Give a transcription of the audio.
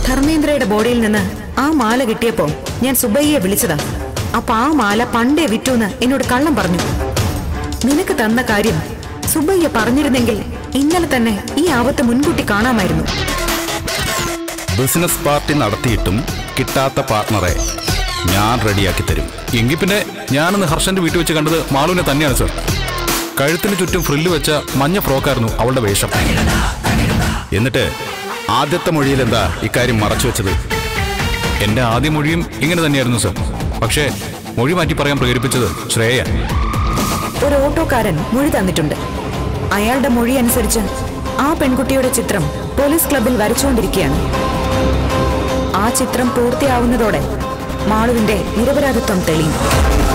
ധർമ്മേന്ദ്രയുടെ ബോഡിയിൽ നിന്ന് ആ മാല കിട്ടിയപ്പോ ഞാൻ സുബയ്യെ വിളിച്ചതാ അപ്പൊ ആ മാല പണ്ടേ വിറ്റൂന്ന് എന്നോട് കള്ളം പറഞ്ഞു നിനക്ക് തന്ന കാര്യം സുബയ്യ പറഞ്ഞിരുന്നെങ്കിൽ ഇന്നലെ തന്നെ ഈ ആപത്ത് മുൻകൂട്ടി കാണാമായിരുന്നു ബിസിനസ് പാർട്ടി നടത്തിയിട്ടും കിട്ടാത്ത പാർട്ട്ണറെ ഞാൻ റെഡിയാക്കി തരും എങ്കിൽ പിന്നെ ഞാനിന്ന് ഹർഷന്റെ വീട്ടിൽ വെച്ച് കണ്ടത് മാളുവിനെ തന്നെയാണ് സർ കഴുത്തിന് ചുറ്റും ഫ്രില്ല് വെച്ച മഞ്ഞ ഫ്രോക്കായിരുന്നു അവളുടെ വേഷം എന്നിട്ട് ആദ്യത്തെ മൊഴിയിൽ എന്താ ഇക്കാര്യം മറച്ചു വെച്ചത് എന്റെ ആദ്യ മൊഴിയും ഇങ്ങനെ തന്നെയായിരുന്നു സർ പക്ഷേ മൊഴി മാറ്റി പറയാൻ പ്രേരിപ്പിച്ചത് ശ്രേയ ഒരു ഓട്ടോക്കാരൻ മൊഴി തന്നിട്ടുണ്ട് അയാളുടെ മൊഴി അനുസരിച്ച് ആ പെൺകുട്ടിയുടെ ചിത്രം പോലീസ് ക്ലബിൽ വരച്ചുകൊണ്ടിരിക്കുകയാണ് ആ ചിത്രം പൂർത്തിയാവുന്നതോടെ മാളുവിന്റെ നിരപരാധിത്വം തെളിയും